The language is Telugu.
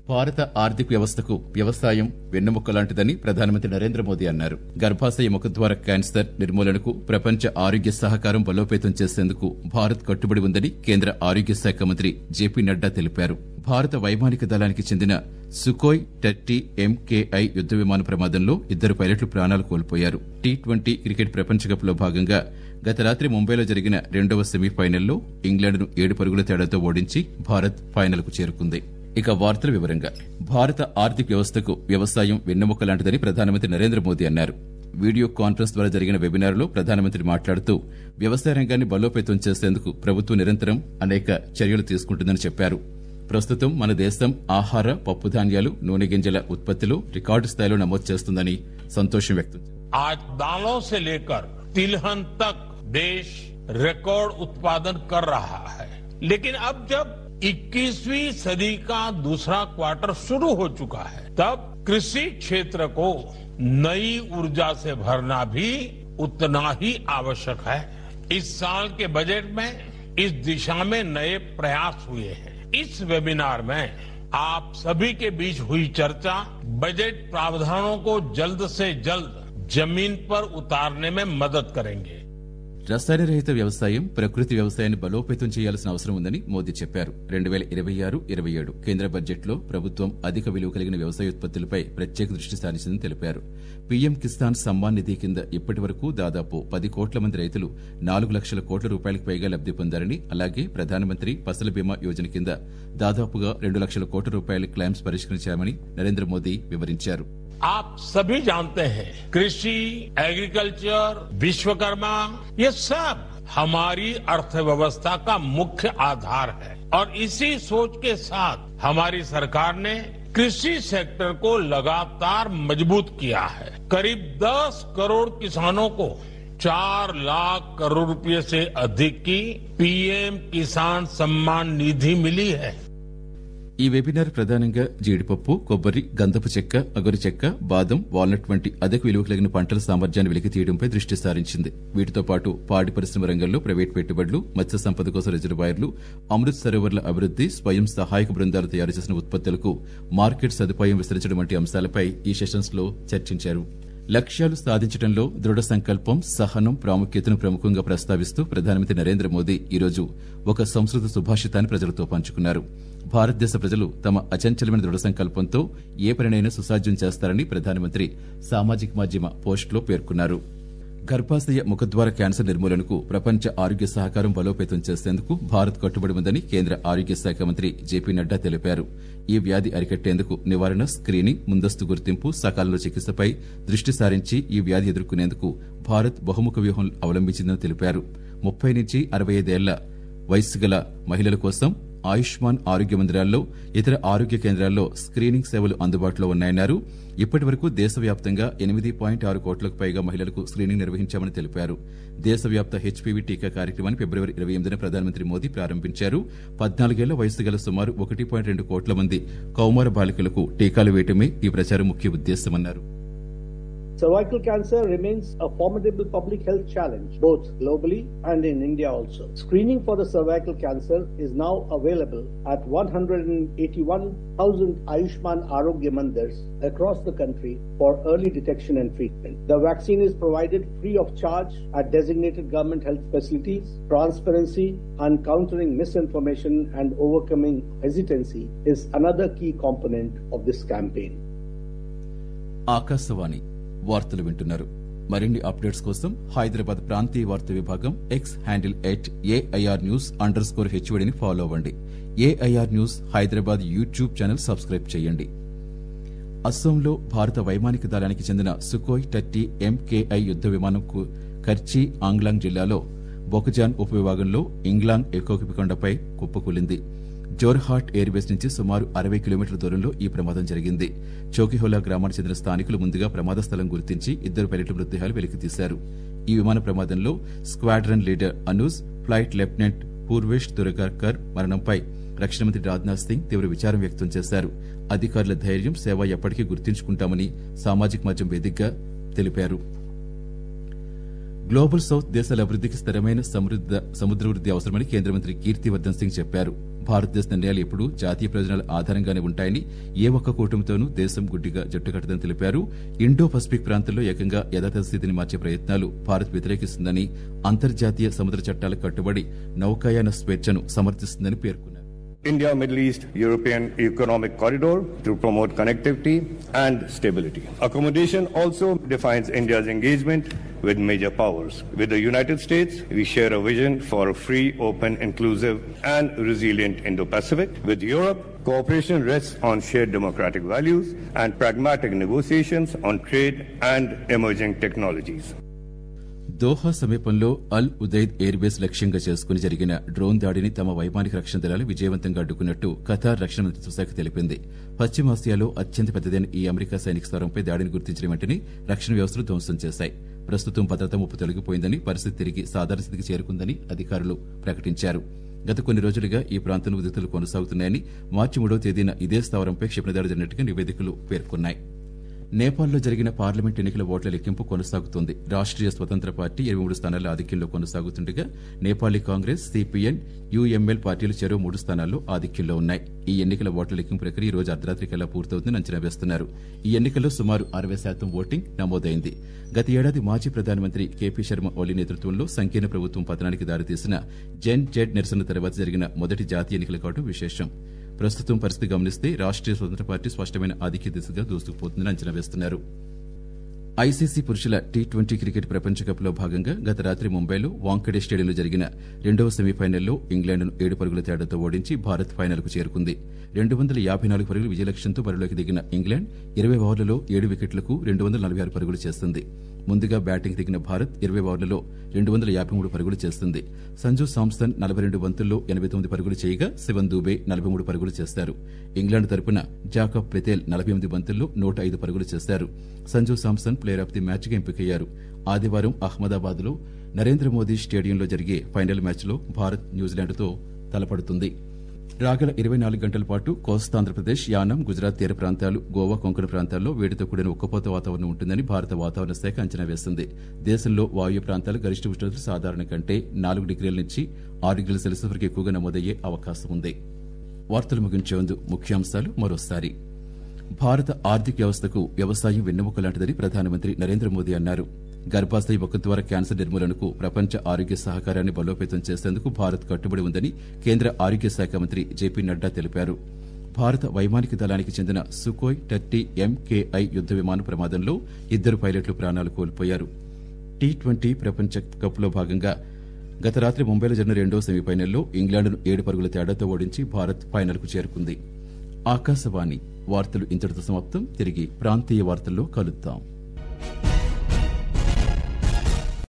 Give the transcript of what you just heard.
భారత ఆర్థిక వ్యవస్థకు వ్యవసాయం వెన్నెముక లాంటిదని ప్రధానమంత్రి నరేంద్ర మోదీ అన్నారు గర్భాశయ ముఖద్వార క్యాన్సర్ నిర్మూలనకు ప్రపంచ ఆరోగ్య సహకారం బలోపేతం చేసేందుకు భారత్ కట్టుబడి ఉందని కేంద్ర ఆరోగ్య శాఖ మంత్రి జేపీ నడ్డా తెలిపారు భారత వైమానిక దళానికి చెందిన సుకోయ్ థర్టీ ఎంకేఐ యుద్ద విమాన ప్రమాదంలో ఇద్దరు పైలట్లు ప్రాణాలు కోల్పోయారు టీ ట్వంటీ క్రికెట్ ప్రపంచ కప్ లో భాగంగా గత రాత్రి ముంబైలో జరిగిన రెండవ సెమీఫైనల్లో ఇంగ్లాండ్ను ఏడు పరుగుల తేడాతో ఓడించి భారత్ ఫైనల్ కు చేరుకుంది ఇక వార్తల వివరంగా భారత ఆర్థిక వ్యవస్థకు వ్యవసాయం వెన్నెముక లాంటిదని ప్రధానమంత్రి నరేంద్ర మోదీ అన్నారు వీడియో కాన్ఫరెన్స్ ద్వారా జరిగిన వెబినార్లో ప్రధానమంత్రి మాట్లాడుతూ వ్యవసాయ రంగాన్ని బలోపేతం చేసేందుకు ప్రభుత్వం నిరంతరం అనేక చర్యలు తీసుకుంటుందని చెప్పారు ప్రస్తుతం మన దేశం ఆహార పప్పుధాన్యాలు నూనె గింజల ఉత్పత్తిలో రికార్డు స్థాయిలో నమోదు చేస్తుందని సంతోషం వ్యక్తం చేశారు आज दालों से लेकर तिलहन तक देश रिकॉर्ड उत्पादन कर रहा है लेकिन अब जब 21वीं सदी का दूसरा क्वार्टर शुरू हो चुका है तब कृषि क्षेत्र को नई ऊर्जा से भरना भी उतना ही आवश्यक है इस साल के बजट में इस दिशा में नए प्रयास हुए हैं इस वेबिनार में आप सभी के बीच हुई चर्चा बजट प्रावधानों को जल्द से जल्द जमीन पर उतारने में मदद करेंगे రసాయన రహిత వ్యవసాయం ప్రకృతి వ్యవసాయాన్ని బలోపేతం చేయాల్సిన అవసరం ఉందని మోదీ చెప్పారు రెండు వేల ఇరవై ఆరు ఇరవై ఏడు కేంద్ర బడ్జెట్లో ప్రభుత్వం అధిక విలువ కలిగిన వ్యవసాయ ఉత్పత్తులపై ప్రత్యేక దృష్టి సారించిందని తెలిపారు పీఎం కిసాన్ సమ్మాన్ నిధి కింద ఇప్పటి వరకు దాదాపు పది కోట్ల మంది రైతులు నాలుగు లక్షల కోట్ల రూపాయలకు పైగా లబ్ది పొందారని అలాగే ప్రధానమంత్రి ఫసల్ బీమా యోజన కింద దాదాపుగా రెండు లక్షల కోట్ల రూపాయల క్లైమ్స్ పరిష్కరించామని నరేంద్ర మోదీ వివరించారు आप सभी जानते हैं कृषि एग्रीकल्चर विश्वकर्मा ये सब हमारी अर्थव्यवस्था का मुख्य आधार है और इसी सोच के साथ हमारी सरकार ने कृषि सेक्टर को लगातार मजबूत किया है करीब 10 करोड़ किसानों को चार लाख करोड़ रुपए से अधिक की पीएम किसान सम्मान निधि मिली है ఈ వెబినార్ ప్రధానంగా జీడిపప్పు కొబ్బరి గంధపు చెక్క అగరు చెక్క బాదం వాల్నట్ వంటి అధిక విలువ కలిగిన పంటల సామర్థ్యాన్ని వెలికి తీయడంపై దృష్టి సారించింది వీటితో పాటు పాడి పరిశ్రమ రంగంలో ప్రైవేట్ పెట్టుబడులు మత్స్య సంపద కోసం రిజర్వాయర్లు అమృత్ సరోవర్ల అభివృద్ది స్వయం సహాయక బృందాలు తయారు చేసిన ఉత్పత్తులకు మార్కెట్ సదుపాయం విస్తరించడం వంటి అంశాలపై ఈ సెషన్స్ లో చర్చించారు లక్ష్యాలు సాధించడంలో దృఢ సంకల్పం సహనం ప్రాముఖ్యతను ప్రముఖంగా ప్రస్తావిస్తూ ప్రధానమంత్రి నరేంద్ర మోదీ ఈరోజు ఒక సంస్కృత సుభాషితాన్ని ప్రజలతో పంచుకున్నారు భారతదేశ ప్రజలు తమ అచంచలమైన దృఢ సంకల్పంతో ఏ పనినైనా సుసాధ్యం చేస్తారని ప్రధానమంత్రి సామాజిక మాధ్యమ పోస్టులో పేర్కొన్నారు గర్భాశయ ముఖద్వార క్యాన్సర్ నిర్మూలనకు ప్రపంచ ఆరోగ్య సహకారం బలోపేతం చేసేందుకు భారత్ కట్టుబడి ఉందని కేంద్ర ఆరోగ్య శాఖ మంత్రి జేపీ నడ్డా తెలిపారు ఈ వ్యాధి అరికట్టేందుకు నివారణ స్క్రీనింగ్ ముందస్తు గుర్తింపు సకాలంలో చికిత్సపై దృష్టి సారించి ఈ వ్యాధి ఎదుర్కొనేందుకు భారత్ బహుముఖ వ్యూహం అవలంబించిందని తెలిపారు ముప్పై నుంచి అరవై ఐదేళ్ల వయస్సు గల మహిళల కోసం ఆయుష్మాన్ ఆరోగ్య మందిరాల్లో ఇతర ఆరోగ్య కేంద్రాల్లో స్క్రీనింగ్ సేవలు అందుబాటులో ఉన్నాయన్నారు ఇప్పటి వరకు దేశవ్యాప్తంగా ఎనిమిది పాయింట్ ఆరు కోట్లకు పైగా మహిళలకు స్క్రీనింగ్ నిర్వహించామని తెలిపారు దేశవ్యాప్త హెచ్పీవీ టీకా కార్యక్రమాన్ని ఫిబ్రవరి ఇరవై ఎనిమిదిన ప్రధానమంత్రి మోదీ ప్రారంభించారు పద్నాలుగేళ్ల వయసు గల సుమారు ఒకటి పాయింట్ రెండు కోట్ల మంది కౌమార బాలికలకు టీకాలు వేయటమే ఈ ప్రచారం ముఖ్య ఉద్దేశమన్నారు Cervical cancer remains a formidable public health challenge, both globally and in India also. Screening for the cervical cancer is now available at 181,000 Ayushman Arogya Mandirs across the country for early detection and treatment. The vaccine is provided free of charge at designated government health facilities. Transparency and countering misinformation and overcoming hesitancy is another key component of this campaign. Akashvani వార్తలు వింటున్నారు మరిన్ని అప్డేట్స్ కోసం హైదరాబాద్ ప్రాంతీయ వార్తా విభాగం X handle at A I R news under score హెచ్వడిని ఫాలో అవ్వండి A I R news Hyderabad YouTube channel subscribe చేయండి అస్సోంలో భారత వైమానిక దళానికి చెందిన సుకోయ్ థర్టీ ఎంకేఐ యుద్ద విమానం కర్చీ ఆంగ్లాంగ్ జిల్లాలో బొకజాన్ ఉపవిభాగంలో ఇంగ్లాంగ్ ఎకోకిపికొండపై కుప్పకూలింది జోర్హాట్ ఎయిర్ బేస్ నుంచి సుమారు అరవై కిలోమీటర్ల దూరంలో ఈ ప్రమాదం జరిగింది చౌకిహోలా గ్రామానికి చెందిన స్థానికులు ముందుగా ప్రమాద స్థలం గుర్తించి ఇద్దరు పైలట్ల మృతదేహాలు వెలికితీశారు ఈ విమాన ప్రమాదంలో squadron leader Anuj flight lieutenant Purvesh Duragkar మరణంపై రక్షణ మంత్రి రాజ్నాథ్ సింగ్ తీవ్ర విచారం వ్యక్తం చేశారు అధికారుల ధైర్యం సేవ ఎప్పటికీ గుర్తుంచుకుంటామని సామాజిక మాధ్యమం వేదికగా తెలిపారు గ్లోబల్ సౌత్ దేశాల అభివృద్ధికి స్థిరమైన సముద్ర వృద్ధి అవసరమని కేంద్ర మంత్రి కీర్తివర్ధన్ సింగ్ చెప్పారు భారతదేశ నిర్ణయాలు ఎప్పుడూ జాతీయ ప్రయోజనాల ఆధారంగానే ఉంటాయని ఏ ఒక్క కూటమితోనూ దేశం గుడ్డిగా జట్టుకట్టదని తెలిపారు ఇండో పసిఫిక్ ప్రాంతంలో ఏకంగా యథాతథ స్థితిని మార్చే ప్రయత్నాలు భారత్ వ్యతిరేకిస్తుందని అంతర్జాతీయ సముద్ర చట్టాలకు కట్టుబడి నౌకాయాన స్వేచ్ఛను సమర్థిస్తుందని పేర్కొన్నారు India Middle East European Economic Corridor to promote connectivity and stability. Accommodation also defines India's engagement with major powers. With the United States, we share a vision for a free, open, inclusive, and resilient Indo Pacific. With Europe, cooperation rests on shared democratic values and pragmatic negotiations on trade and emerging technologies. Doha సమీపంలో అల్ ఉదైద్ ఎయిర్ బేస్ లక్ష్యంగా చేసుకుని జరిగిన డ్రోన్ దాడిని తమ వైమానిక రక్షణ దళాలు విజయవంతంగా అడ్డుకున్నట్టు ఖతార్ రక్షణ మంత్రిత్వ శాఖ తెలిపింది పశ్చిమాసియాలో అత్యంత పెద్దదైన ఈ అమెరికా సైనిక స్థావరంపై దాడిని గుర్తించిన వెంటనే రక్షణ వ్యవస్థలు ధ్వంసం చేశాయి ప్రస్తుతం భద్రతా ముప్పు తొలగిపోయిందని పరిస్థితి తిరిగి సాధారణ స్థితికి చేరుకుందని అధికారులు ప్రకటించారు గత కొన్ని రోజులుగా ఈ ప్రాంతంలో ఉద్రిక్తలు కొనసాగుతున్నాయని మార్చి మూడవ తేదీన ఇదే స్థావరంపై క్షిపణిదాడి జరిగినట్టుగా నివేదికలు పేర్కొన్నాయి నేపాల్లో జరిగిన పార్లమెంట్ ఎన్నికల ఓట్ల లెక్కింపు కొనసాగుతోంది రాష్ట్రీయ స్వతంత్ర పార్టీ ఇరవై మూడు స్థానాల ఆధిక్యంలో కొనసాగుతుండగా నేపాలీ కాంగ్రెస్ సిపిఎన్ యుఎంఎల్ పార్టీలు చెరో మూడు స్థానాల్లో ఆధిక్యంలో ఉన్నాయి ఈ ఎన్నికల ఓట్ల లెక్కింపు ప్రక్రియ ఈ రోజు అర్ధరాత్రి కల్లా పూర్తవుతుందని అంచనా వేస్తున్నారు ఈ ఎన్నికల్లో సుమారు అరవై శాతం ఓటింగ్ నమోదైంది గత ఏడాది మాజీ ప్రధానమంత్రి కేపీ శర్మ ఓలీ నేతృత్వంలో సంకీర్ణ ప్రభుత్వం పతనానికి దారితీసిన జెన్ జెడ్ నిరసన తర్వాత జరిగిన మొదటి జాతీయ ఎన్నికలు కావడం విశేషం ప్రస్తుతం పరిస్థితి గమనిస్తే రాష్ట్రీయ స్వతంత్ర పార్టీ స్పష్టమైన ఆధిక్య దిశగా దూసుకుపోతుందని అంచనా వేస్తున్నారు ఐసీసీ పురుషుల టీ ట్వంటీ క్రికెట్ ప్రపంచ కప్ లో భాగంగా గత రాత్రి ముంబైలో వాంఖడే స్టేడియంలో జరిగిన రెండవ సెమీఫైనల్లో ఇంగ్లాండ్ను ఏడు పరుగుల తేడాతో ఓడించి భారత్ ఫైనల్కు చేరుకుంది రెండు వందల యాభై నాలుగు పరుగుల విజయలక్ష్యంతో బరిలోకి దిగిన ఇంగ్లాండ్ ఇరవై ఓవర్లలో ఏడు వికెట్లకు రెండు వందల నలభై ఆరు పరుగులు చేస్తుంది ముందుగా బ్యాటింగ్ దిగిన భారత్ ఇరవై ఓవర్లలో రెండు వందల యాభై మూడు పరుగులు చేస్తుంది సంజు సామ్సన్ నలభై రెండు బంతుల్లో ఎనభై తొమ్మిది పరుగులు చేయగా శివన్ దూబే నలభై మూడు పరుగులు చేస్తారు ఇంగ్లాండ్ తరపున జాకబ్ ప్రితేల్ నలభై ఎనిమిది బంతుల్లో నూట ఐదు పరుగులు చేస్తారు Sanju Samson player of the match గా ఎంపికయ్యారు ఆదివారం అహ్మదాబాద్ లో నరేంద్ర మోదీ స్టేడియంలో జరిగే ఫైనల్ మ్యాచ్లో భారత్ న్యూజిలాండ్తో తలపడుతుంది రాగల ఇరవై నాలుగు గంటల పాటు కోస్తాంధ్రప్రదేశ్ యానం గుజరాత్ తీర ప్రాంతాలు గోవా కొంకణ ప్రాంతాల్లో వేడితో కూడిన ఉక్కపోత వాతావరణం ఉంటుందని భారత వాతావరణ శాఖ అంచనా వేసింది దేశంలో వాయు ప్రాంతాలు గరిష్ట ఉష్ణోగ్రతలు సాధారణ కంటే నాలుగు డిగ్రీల నుంచి ఆరు డిగ్రీల సెల్సియస్ వరకు ఎక్కువగా నమోదయ్యే అవకాశం ఉంది వార్తలు ముగించే ముందు ముఖ్యాంశాలు మరోసారి భారత ఆర్థిక వ్యవస్థకు వ్యవసాయం వెన్నెముక లాంటిదని ప్రధానమంత్రి నరేంద్ర మోదీ అన్నారు గర్భాశయ ముఖ ద్వారా క్యాన్సర్ నిర్మూలనకు ప్రపంచ ఆరోగ్య సహకారాన్ని బలోపేతం చేసేందుకు భారత్ కట్టుబడి ఉందని కేంద్ర ఆరోగ్య శాఖ మంత్రి జేపీ నడ్డా తెలిపారు భారత వైమానిక దళానికి చెందిన సుకోయ్ థర్టీ ఎంకేఐ యుద్ద విమాన ప్రమాదంలో ఇద్దరు పైలట్లు ప్రాణాలు కోల్పోయారు టీ ట్వంటీ ప్రపంచ కప్లో భాగంగా గత రాత్రి ముంబైలో జరిగిన రెండో సెమీఫైనల్లో ఇంగ్లాండ్ను ఏడు పరుగుల తేడాతో ఓడించి భారత్ ఫైనల్కు చేరుకుంది ఆకాశవాణి వార్తలు ఇంతటితో సమాప్తం తిరిగి ప్రాంతీయ వార్తల్లో కలుద్దాం